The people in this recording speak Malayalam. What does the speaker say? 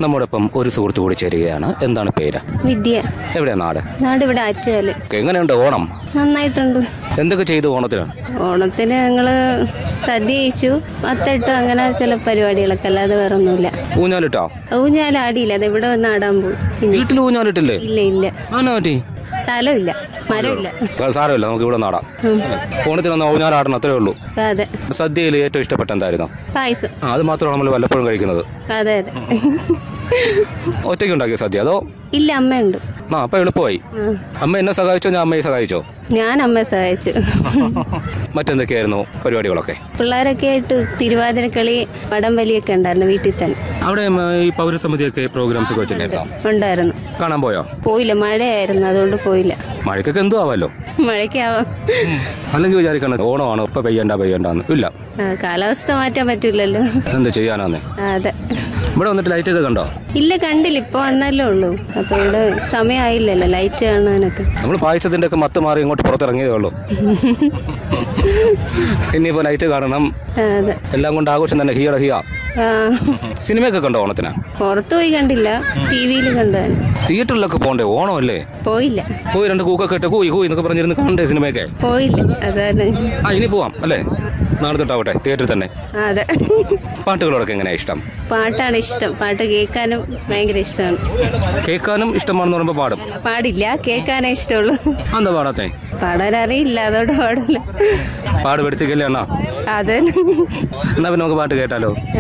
നമ്മോടൊപ്പം ഒരു സുഹൃത്ത് കൂടി ചേരുകയാണ് എന്താണ് പേര് വിദ്യ എവിടെയാ നാട് നാട് ഇവിടെ ആറ്റുകാല് എങ്ങനെയുണ്ട് ഓണം നന്നായിട്ടുണ്ട് എന്തൊക്കെ ചെയ്തു ഓണത്തിന് ഓണത്തിന് ഞങ്ങള് സദ്യ കഴിച്ചു അത്തട്ട് അങ്ങനെ ചില പരിപാടികളൊക്കെ അല്ലാതെ വേറെ ഒന്നുമില്ല ഊഞ്ഞാലിട്ടോ ഊഞ്ഞാൽ ആടിയില്ല അത് ഇവിടെ വന്ന് ആടാൻ പോയി ഇനി വീട്ടിൽ ഊഞ്ഞാലിട്ടില്ലേ ഇല്ല ഇല്ല അങ്ങനെ പറ്റി സ്ഥലമില്ല മരമില്ല ആ, സാരമില്ല നമുക്ക് ഇവിടെ നാടാം ഓണത്തിന് ഒന്ന് ഊഞ്ഞാലാടണം അത്രേ ഉള്ളൂ അതെ സദ്യയിൽ ഏറ്റവും ഇഷ്ടപ്പെട്ട എന്തായിരുന്നു പായസം ആ അത് മാത്രമാണ് നമ്മൾ വല്ലപ്പോഴും കഴിക്കുന്നത് അതെ അതെ ഒറ്റയ്ക്ക് ഉണ്ടാക്കിയ സദ്യ അതോ ഇല്ല അമ്മയുണ്ട് ആ അപ്പൊ എളുപ്പമായി ആ. അമ്മ എന്നെ സഹായിച്ചോ ഞാൻ അമ്മയെ സഹായിച്ചോ ഞാൻ അമ്മയെ സഹായിച്ചു മറ്റെന്തൊക്കെയായിരുന്നു പരിപാടികളൊക്കെ പിള്ളേരൊക്കെ ആയിട്ട് തിരുവാതിരക്കളി വടംവലിയൊക്കെ ഉണ്ടായിരുന്നു വീട്ടിൽ തന്നെ അവിടെ ഉം, ഈ പൗരസമിതിയൊക്കെ പ്രോഗ്രാംസ് ഒക്കെ വെച്ചിട്ടുണ്ടായിരുന്നു ഉണ്ടായിരുന്നു കാണാൻ പോയോ പോയില്ല മഴയായിരുന്നു അതുകൊണ്ട് പോയില്ല മഴയ്ക്കൊക്കെ എന്തോ ആവാലോ മഴയ്ക്കാവാം അല്ലെങ്കിൽ വിചാരിക്കണം ഓണമാണ് ഇപ്പൊ പെയ്യണ്ട പെയ്യണ്ടെന്ന് ഇല്ല ആ, കാലാവസ്ഥ മാറ്റാൻ പറ്റൂലല്ലോ എന്ത് ചെയ്യാനാന്നേ അതെ ഇവിടെ വന്നിട്ട് ലൈറ്റ് ഒക്കെ കണ്ടോ ഇല്ല കണ്ടില്ല ഇപ്പൊ വന്നല്ലേ ഉള്ളൂ അപ്പൊ ഇവിടെ സമയമായില്ലല്ലോ ലൈറ്റ് കാണാനൊക്കെ നമ്മൾ പായസത്തിന്റെ ഒക്കെ മത്ത് മാറി ഇങ്ങോട്ട് പുറത്തിറങ്ങിയതേ ഉള്ളൂ ഇനിയിപ്പോ ലൈറ്റ് കാണണം ആ, അതെ എല്ലാം കൊണ്ട് ആഘോഷം തന്നെ ഹിയട ഹിയ ആ സിനിമയൊക്കെ കണ്ടോ ഓണത്തിന് പുറത്തു പോയി കണ്ടില്ല ടി വിയിൽ കണ്ടു തിയേറ്ററിലൊക്കെ പോണ്ടേ ഓണമല്ലേ പോയില്ല പോയി രണ്ട് കൂക്കൊക്കെ ഇട്ട് കൂയി കൂയി എന്നൊക്കെ പറഞ്ഞിരുന്ന് കണ്ടേ സിനിമയൊക്കെ പോയില്ല അതാണ് ആ ഇനി പോവാം അല്ലേ നാളെ തൊട്ടാവട്ടെ തിയേറ്ററിൽ തന്നെ ആ, അതെ പാട്ടുകളോടൊക്കെ എങ്ങനെയാ ഇഷ്ടം പാട്ടാണ് ഇഷ്ടം പാട്ട് കേൾക്കാനും ഭയങ്കര ഇഷ്ടമാണ് കേൾക്കാനും ഇഷ്ടമാണെന്ന് പറയുമ്പോൾ പാടും പാടില്ല കേൾക്കാനേ ഇഷ്ടമുള്ളൂ എന്താ പാടാത്തെ പാടാൻ അറിയില്ല അതോട് പാടില്ല പാട് പഠിച്ചിക്കല്ലേ അണ്ണാ അതെ എന്നാ പിന്നെ നമുക്ക് പാട്ട് കേട്ടാലോ